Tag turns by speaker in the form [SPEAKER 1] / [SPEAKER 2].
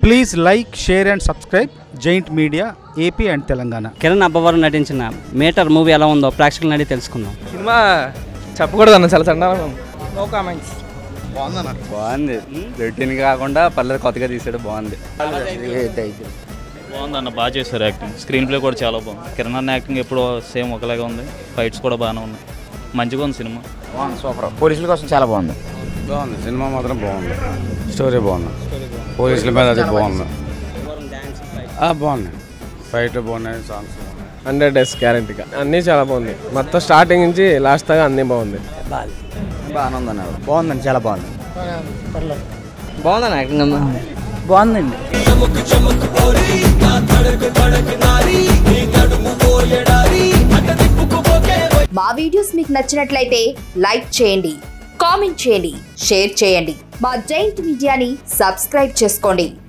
[SPEAKER 1] please like share and subscribe giant media AP and Telangana
[SPEAKER 2] Kiran Abbavaram నటించిన Meter movie ఎలా ఉందో ప్రేక్షకులను అడిగి తెలుసుకుందాం
[SPEAKER 3] సినిమా చెప్పకూడదు అన్న చాలా చండాలంగా ఉంది నో కామెంట్స్
[SPEAKER 4] బాగుంది రొటీన్ కాకుండా పల్లెలు కొత్తగా తీసాడు బాగుంది
[SPEAKER 5] బాగుంది అన్న బాగా చేశారు యాక్టింగ్ స్క్రీన్ ప్లే కూడా చాలా బాగుంది కిరణ్ అన్న యాక్టింగ్ ఎప్పుడో సేమ్ ఒకలాగే ఉంది ఫైట్స్ కూడా బాగానే ఉన్నాయి మంచిగా ఉంది సినిమా
[SPEAKER 6] బాగుంది సూపర్ పోలీసుల కోసం చాలా బాగుంది
[SPEAKER 4] బాగుంది సినిమా మాత్రం బాగుంది స్టోరీ బాగుంది పోలీసుల మీద అది బాగుంది బాగుంది ఫైట్ బాగున్నాయి సాంగ్స్
[SPEAKER 3] హండ్రెడ్ డేస్ గ్యారంటీగా అన్నీ చాలా బాగుంది మొత్తం స్టార్టింగ్ నుంచి లాస్ట్ దాకా అన్నీ బాగుంది
[SPEAKER 6] బాగానే ఉందన్న బాగుందండి చాలా బాగుంది
[SPEAKER 2] బాగుందని యాక్టింగ్ ఉందా
[SPEAKER 6] బాగుందండి
[SPEAKER 7] మా వీడియోస్ మీకు నచ్చినట్లయితే లైక్ చేయండి కామెంట్ చేయండి షేర్ చేయండి మా జైంట్ మీడియాని సబ్స్క్రైబ్ చేసుకోండి